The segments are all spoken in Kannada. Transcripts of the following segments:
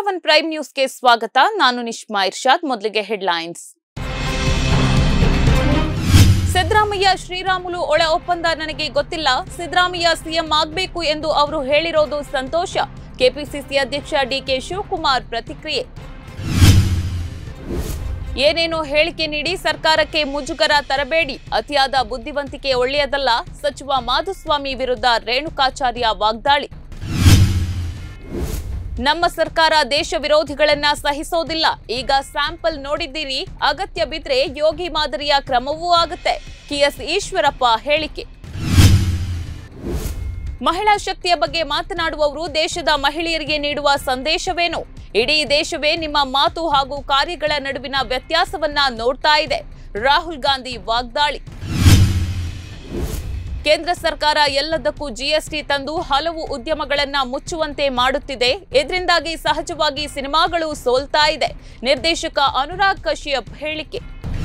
ಒನ್ ಪ್ರೈಮ್ ನ್ಯೂಸ್ಗೆ ಸ್ವಾಗತ ನಾನು ನಿಶ್ಮಾ ಇರ್ಷಾದ್ ಮೊದಲಿಗೆ ಹೆಡ್ಲೈನ್ಸ್ ಸಿದ್ದರಾಮಯ್ಯ ಶ್ರೀರಾಮುಲು ಒಳ ಒಪ್ಪಂದ ನನಗೆ ಗೊತ್ತಿಲ್ಲ ಸಿದ್ದರಾಮಯ್ಯ ಸಿಎಂ ಆಗಬೇಕು ಎಂದು ಅವರು ಹೇಳಿರೋದು ಸಂತೋಷ ಕೆಪಿಸಿಸಿ ಅಧ್ಯಕ್ಷ ಡಿಕೆ ಶಿವಕುಮಾರ್ ಪ್ರತಿಕ್ರಿಯೆ ಏನೇನೋ ಹೇಳಿಕೆ ನೀಡಿ ಸರ್ಕಾರಕ್ಕೆ ಮುಜುಗರ ತರಬೇಡಿ ಅತಿಯಾದ ಬುದ್ಧಿವಂತಿಕೆ ಒಳ್ಳೆಯದಲ್ಲ ಸಚಿವ ಮಾಧುಸ್ವಾಮಿ ವಿರುದ್ಧ ರೇಣುಕಾಚಾರ್ಯ ವಾಗ್ದಾಳಿ ನಮ್ಮ ಸರ್ಕಾರ ದೇಶ ವಿರೋಧಿಗಳನ್ನ ಸಹಿಸೋದಿಲ್ಲ ಈಗ ಸ್ಯಾಂಪಲ್ ನೋಡಿದ್ದೀರಿ ಅಗತ್ಯ ಬಿದ್ರೆ ಯೋಗಿ ಮಾದರಿಯ ಕ್ರಮವೂ ಆಗುತ್ತೆ ಕೆಎಸ್ ಈಶ್ವರಪ್ಪ ಹೇಳಿಕೆ ಮಹಿಳಾ ಶಕ್ತಿಯ ಬಗ್ಗೆ ಮಾತನಾಡುವವರು ದೇಶದ ಮಹಿಳೆಯರಿಗೆ ನೀಡುವ ಸಂದೇಶವೇನು ಇಡೀ ದೇಶವೇ ನಿಮ್ಮ ಮಾತು ಹಾಗೂ ಕಾರ್ಯಗಳ ನಡುವಿನ ವ್ಯತ್ಯಾಸವನ್ನ ನೋಡ್ತಾ ಇದೆ ರಾಹುಲ್ ಗಾಂಧಿ ವಾಗ್ದಾಳಿ ಕೇಂದ್ರ ಸರ್ಕಾರ ಎಲ್ಲದಕ್ಕೂ ಜಿಎಸ್ಟಿ ತಂದು ಹಲವು ಉದ್ಯಮಗಳನ್ನ ಮುಚ್ಚುವಂತೆ ಮಾಡುತ್ತಿದೆ ಇದರಿಂದಾಗಿ ಸಹಜವಾಗಿ ಸಿನಿಮಾಗಳು ಸೋಲ್ತಾ ಇದೆ ನಿರ್ದೇಶಕ ಅನುರಾಗ್ ಕಶ್ಯಪ್ ಹೇಳಿಕೆ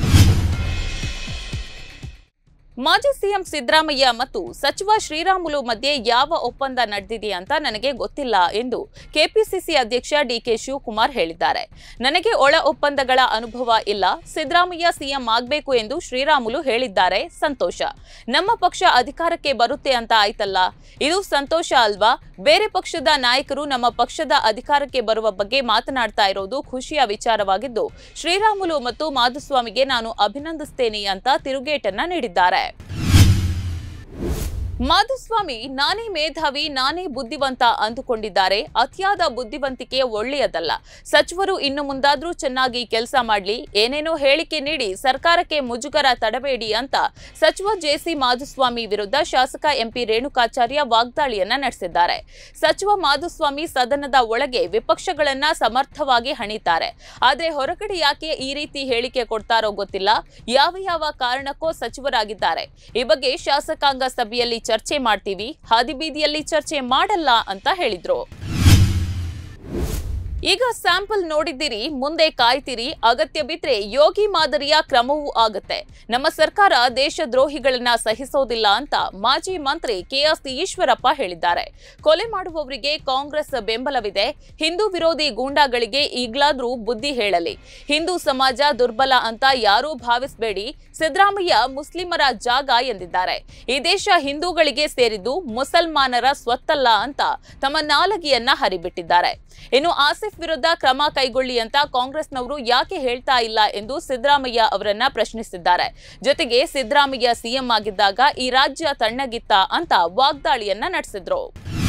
ಮಾಜಿ ಸಿಎಂ ಸಿದ್ದರಾಮಯ್ಯ ಮತ್ತು ಸಚಿವ ಶ್ರೀರಾಮುಲು ಮಧ್ಯೆ ಯಾವ ಒಪ್ಪಂದ ನಡೆದಿದೆ ಅಂತ ನನಗೆ ಗೊತ್ತಿಲ್ಲ ಎಂದು ಕೆಪಿಸಿಸಿ ಅಧ್ಯಕ್ಷ ಡಿಕೆ ಶಿವಕುಮಾರ್ ಹೇಳಿದ್ದಾರೆ ನನಗೆ ಒಳ ಒಪ್ಪಂದಗಳ ಅನುಭವ ಇಲ್ಲ ಸಿದ್ದರಾಮಯ್ಯ ಸಿಎಂ ಆಗಬೇಕು ಎಂದು ಶ್ರೀರಾಮುಲು ಹೇಳಿದ್ದಾರೆ ಸಂತೋಷ ನಮ್ಮ ಪಕ್ಷ ಅಧಿಕಾರಕ್ಕೆ ಬರುತ್ತೆ ಅಂತ ಆಯ್ತಲ್ಲ ಇದು ಸಂತೋಷ ಅಲ್ವಾ ಬೇರೆ ಪಕ್ಷದ ನಾಯಕರು ನಮ್ಮ ಪಕ್ಷದ ಅಧಿಕಾರಕ್ಕೆ ಬರುವ ಬಗ್ಗೆ ಮಾತನಾಡ್ತಾ ಇರೋದು ಖುಷಿಯ ವಿಚಾರವಾಗಿದ್ದು ಶ್ರೀರಾಮುಲು ಮತ್ತು ಮಾಧುಸ್ವಾಮಿಗೆ ನಾನು ಅಭಿನಂದಿಸ್ತೇನೆ ಅಂತ ತಿರುಗೇಟನ್ನ ನೀಡಿದ್ದಾರೆ ಮಾಧುಸ್ವಾಮಿ ನಾನೇ ಮೇಧಾವಿ ನಾನೇ ಬುದ್ಧಿವಂತ ಅಂದುಕೊಂಡಿದ್ದಾರೆ ಅತಿಯಾದ ಬುದ್ಧಿವಂತಿಕೆ ಒಳ್ಳೆಯದಲ್ಲ ಸಚಿವರು ಇನ್ನು ಮುಂದಾದ್ರೂ ಚೆನ್ನಾಗಿ ಕೆಲಸ ಮಾಡಲಿ ಏನೇನೋ ಹೇಳಿಕೆ ನೀಡಿ ಸರ್ಕಾರಕ್ಕೆ ಮುಜುಗರ ತಡಬೇಡಿ ಅಂತ ಸಚಿವ ಜೆಸಿ ಮಾಧುಸ್ವಾಮಿ ವಿರುದ್ಧ ಶಾಸಕ ಎಂಪಿ ರೇಣುಕಾಚಾರ್ಯ ವಾಗ್ದಾಳಿಯನ್ನ ನಡೆಸಿದ್ದಾರೆ ಸಚಿವ ಮಾಧುಸ್ವಾಮಿ ಸದನದ ಒಳಗೆ ವಿಪಕ್ಷಗಳನ್ನ ಸಮರ್ಥವಾಗಿ ಹಣಿತಾರೆ ಆದ್ರೆ ಹೊರಗಡೆ ಯಾಕೆ ಈ ರೀತಿ ಹೇಳಿಕೆ ಕೊಡ್ತಾರೋ ಗೊತ್ತಿಲ್ಲ ಯಾವ ಯಾವ ಕಾರಣಕ್ಕೋ ಸಚಿವರಾಗಿದ್ದಾರೆ ಈ ಬಗ್ಗೆ ಶಾಸಕಾಂಗ ಸಭೆಯಲ್ಲಿ ಚರ್ಚೆ ಮಾಡ್ತೀವಿ ಹಾದಿಬೀದಿಯಲ್ಲಿ ಚರ್ಚೆ ಮಾಡಲ್ಲ ಅಂತ ಹೇಳಿದ್ರು ಈಗ ಸ್ಯಾಂಪಲ್ ನೋಡಿದ್ದೀರಿ ಮುಂದೆ ಕಾಯ್ತಿರಿ ಅಗತ್ಯ ಬಿದ್ರೆ ಯೋಗಿ ಮಾದರಿಯ ಕ್ರಮವೂ ಆಗುತ್ತೆ ನಮ್ಮ ಸರ್ಕಾರ ದೇಶದ್ರೋಹಿಗಳನ್ನ ಸಹಿಸೋದಿಲ್ಲ ಅಂತ ಮಾಜಿ ಮಂತ್ರಿ ಕೆಎಸ್ ಈಶ್ವರಪ್ಪ ಹೇಳಿದ್ದಾರೆ ಕೊಲೆ ಮಾಡುವವರಿಗೆ ಕಾಂಗ್ರೆಸ್ ಬೆಂಬಲವಿದೆ ಹಿಂದೂ ವಿರೋಧಿ ಗೂಂಡಾಗಳಿಗೆ ಈಗ್ಲಾದ್ರೂ ಬುದ್ಧಿ ಹೇಳಲಿ ಹಿಂದೂ ಸಮಾಜ ದುರ್ಬಲ ಅಂತ ಯಾರೂ ಭಾವಿಸಬೇಡಿ ಸಿದ್ದರಾಮಯ್ಯ ಮುಸ್ಲಿಮರ ಜಾಗ ಎಂದಿದ್ದಾರೆ ಈ ದೇಶ ಹಿಂದೂಗಳಿಗೆ ಸೇರಿದ್ದು ಮುಸಲ್ಮಾನರ ಸ್ವತ್ತಲ್ಲ ಅಂತ ತಮ್ಮ ನಾಲಗೆಯನ್ನ ಹರಿಬಿಟ್ಟಿದ್ದಾರೆ ಇನ್ನು ಆಸಿಫ್ ವಿರುದ್ಧ ಕ್ರಮ ಕೈಗೊಳ್ಳಿ ಅಂತ ಕಾಂಗ್ರೆಸ್ನವರು ಯಾಕೆ ಹೇಳ್ತಾ ಇಲ್ಲ ಎಂದು ಸಿದ್ದರಾಮಯ್ಯ ಅವರನ್ನ ಪ್ರಶ್ನಿಸಿದ್ದಾರೆ ಜೊತೆಗೆ ಸಿದ್ದರಾಮಯ್ಯ ಸಿಎಂ ಆಗಿದ್ದಾಗ ಈ ರಾಜ್ಯ ತಣ್ಣಗಿತ್ತ ಅಂತ ವಾಗ್ದಾಳಿಯನ್ನ ನಡೆಸಿದ್ರು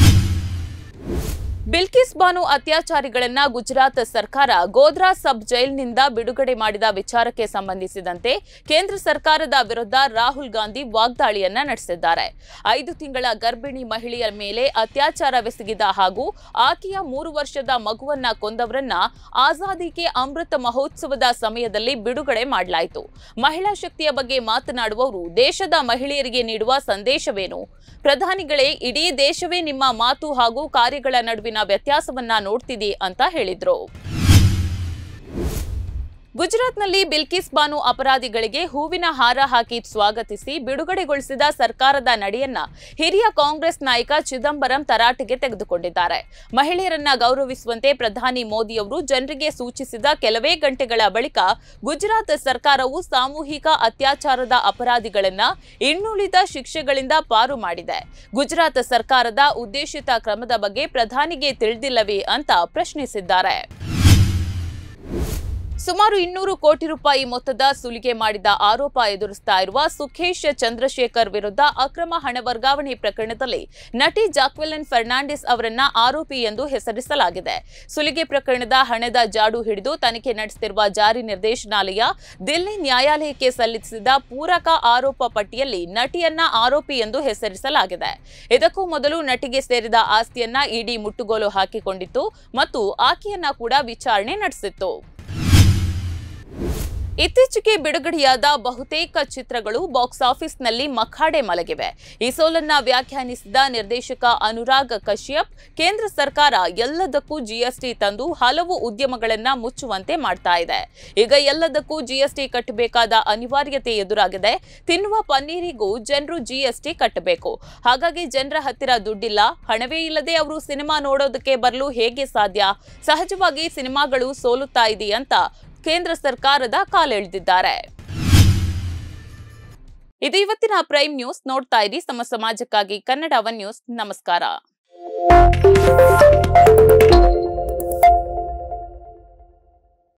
ಬಿಲ್ಕಿಸ್ ಬಾನು ಅತ್ಯಾಚಾರಿಗಳನ್ನ ಗುಜರಾತ್ ಸರ್ಕಾರ ಗೋಧ್ರಾ ಸಬ್ ಜೈಲ್ನಿಂದ ಬಿಡುಗಡೆ ಮಾಡಿದ ವಿಚಾರಕ್ಕೆ ಸಂಬಂಧಿಸಿದಂತೆ ಕೇಂದ್ರ ಸರ್ಕಾರದ ವಿರುದ್ಧ ರಾಹುಲ್ ಗಾಂಧಿ ವಾಗ್ದಾಳಿಯನ್ನ ನಡೆಸಿದ್ದಾರೆ ಐದು ತಿಂಗಳ ಗರ್ಭಿಣಿ ಮಹಿಳೆಯ ಮೇಲೆ ಅತ್ಯಾಚಾರವೆಸಗಿದ ಹಾಗೂ ಆಕೆಯ ಮೂರು ವರ್ಷದ ಮಗುವನ್ನ ಕೊಂದವರನ್ನ ಆಜಾದಿ ಕೆ ಅಮೃತ ಮಹೋತ್ಸವದ ಸಮಯದಲ್ಲಿ ಬಿಡುಗಡೆ ಮಾಡಲಾಯಿತು ಮಹಿಳಾ ಶಕ್ತಿಯ ಬಗ್ಗೆ ಮಾತನಾಡುವವರು ದೇಶದ ಮಹಿಳೆಯರಿಗೆ ನೀಡುವ ಸಂದೇಶವೇನು ಪ್ರಧಾನಿಗಳೇ ಇಡೀ ದೇಶವೇ ನಿಮ್ಮ ಮಾತು ಹಾಗೂ ಕಾರ್ಯಗಳ ನಡುವಿನ ವ್ಯತ್ಯಾಸವನ್ನ ನೋಡ್ತಿದೆ ಅಂತ ಹೇಳಿದ್ರು ಗುಜರಾತ್ನಲ್ಲಿ ಬಿಲ್ಕಿಸ್ ಬಾನು ಅಪರಾಧಿಗಳಿಗೆ ಹೂವಿನ ಹಾರ ಹಾಕಿ ಸ್ವಾಗತಿಸಿ ಬಿಡುಗಡೆಗೊಳಿಸಿದ ಸರ್ಕಾರದ ನಡೆಯನ್ನ ಹಿರಿಯ ಕಾಂಗ್ರೆಸ್ ನಾಯಕ ಚಿದಂಬರಂ ತರಾಟೆಗೆ ತೆಗೆದುಕೊಂಡಿದ್ದಾರೆ ಮಹಿಳೆಯರನ್ನ ಗೌರವಿಸುವಂತೆ ಪ್ರಧಾನಿ ಮೋದಿಯವರು ಜನರಿಗೆ ಸೂಚಿಸಿದ ಕೆಲವೇ ಗಂಟೆಗಳ ಬಳಿಕ ಗುಜರಾತ್ ಸರ್ಕಾರವು ಸಾಮೂಹಿಕ ಅತ್ಯಾಚಾರದ ಅಪರಾಧಿಗಳನ್ನ ಇನ್ನುಳಿದ ಶಿಕ್ಷೆಗಳಿಂದ ಪಾರು ಮಾಡಿದೆ ಗುಜರಾತ್ ಸರ್ಕಾರದ ಉದ್ದೇಶಿತ ಕ್ರಮದ ಬಗ್ಗೆ ಪ್ರಧಾನಿಗೆ ತಿಳಿದಿಲ್ಲವೇ ಅಂತ ಪ್ರಶ್ನಿಸಿದ್ದಾರೆ ಸುಮಾರು ಇನ್ನೂರು ಕೋಟಿ ರೂಪಾಯಿ ಮೊತ್ತದ ಸುಲಿಗೆ ಮಾಡಿದ ಆರೋಪ ಎದುರಿಸ್ತಾ ಇರುವ ಸುಖೇಶ್ ಚಂದ್ರಶೇಖರ್ ವಿರುದ್ಧ ಅಕ್ರಮ ಹಣ ವರ್ಗಾವಣೆ ಪ್ರಕರಣದಲ್ಲಿ ನಟಿ ಜಾಕ್ವೆಲಿನ್ ಫರ್ನಾಂಡಿಸ್ ಅವರನ್ನ ಆರೋಪಿ ಎಂದು ಹೆಸರಿಸಲಾಗಿದೆ ಸುಲಿಗೆ ಪ್ರಕರಣದ ಹಣದ ಜಾಡು ಹಿಡಿದು ತನಿಖೆ ನಡೆಸುತ್ತಿರುವ ಜಾರಿ ನಿರ್ದೇಶನಾಲಯ ದಿಲ್ಲಿ ನ್ಯಾಯಾಲಯಕ್ಕೆ ಸಲ್ಲಿಸಿದ ಪೂರಕ ಆರೋಪ ಪಟ್ಟಿಯಲ್ಲಿ ನಟಿಯನ್ನ ಆರೋಪಿ ಎಂದು ಹೆಸರಿಸಲಾಗಿದೆ ಇದಕ್ಕೂ ಮೊದಲು ನಟಿಗೆ ಸೇರಿದ ಆಸ್ತಿಯನ್ನ ಇಡಿ ಮುಟ್ಟುಗೋಲು ಹಾಕಿಕೊಂಡಿತ್ತು ಮತ್ತು ಆಕೆಯನ್ನ ಕೂಡ ವಿಚಾರಣೆ ನಡೆಸಿತ್ತು ಇತ್ತೀಚೆಗೆ ಬಿಡುಗಡೆಯಾದ ಬಹುತೇಕ ಚಿತ್ರಗಳು ಬಾಕ್ಸ್ ಆಫೀಸ್ನಲ್ಲಿ ಮಖಾಡೆ ಮಲಗಿವೆ ಈ ಸೋಲನ್ನ ವ್ಯಾಖ್ಯಾನಿಸಿದ ನಿರ್ದೇಶಕ ಅನುರಾಗ್ ಕಶ್ಯಪ್ ಕೇಂದ್ರ ಸರ್ಕಾರ ಎಲ್ಲದಕ್ಕೂ ಜಿಎಸ್ಟಿ ತಂದು ಹಲವು ಉದ್ಯಮಗಳನ್ನ ಮುಚ್ಚುವಂತೆ ಮಾಡ್ತಾ ಇದೆ ಈಗ ಎಲ್ಲದಕ್ಕೂ ಜಿಎಸ್ಟಿ ಕಟ್ಟಬೇಕಾದ ಅನಿವಾರ್ಯತೆ ಎದುರಾಗಿದೆ ತಿನ್ನುವ ಪನ್ನೀರಿಗೂ ಜನರು ಜಿಎಸ್ಟಿ ಕಟ್ಟಬೇಕು ಹಾಗಾಗಿ ಜನರ ಹತ್ತಿರ ದುಡ್ಡಿಲ್ಲ ಹಣವೇ ಇಲ್ಲದೆ ಅವರು ಸಿನಿಮಾ ನೋಡೋದಕ್ಕೆ ಬರಲು ಹೇಗೆ ಸಾಧ್ಯ ಸಹಜವಾಗಿ ಸಿನಿಮಾಗಳು ಸೋಲುತ್ತಾ ಇದೆಯಂತ ಕೇಂದ್ರ ಸರ್ಕಾರದ ಕಾಲೆಳೆದಿದ್ದಾರೆ ಇದು ಇವತ್ತಿನ ಪ್ರೈಮ್ ನ್ಯೂಸ್ ನೋಡ್ತಾ ಇರಿ ಸಮ ಸಮಾಜಕ್ಕಾಗಿ ಕನ್ನಡ ಒನ್ ನ್ಯೂಸ್ ನಮಸ್ಕಾರ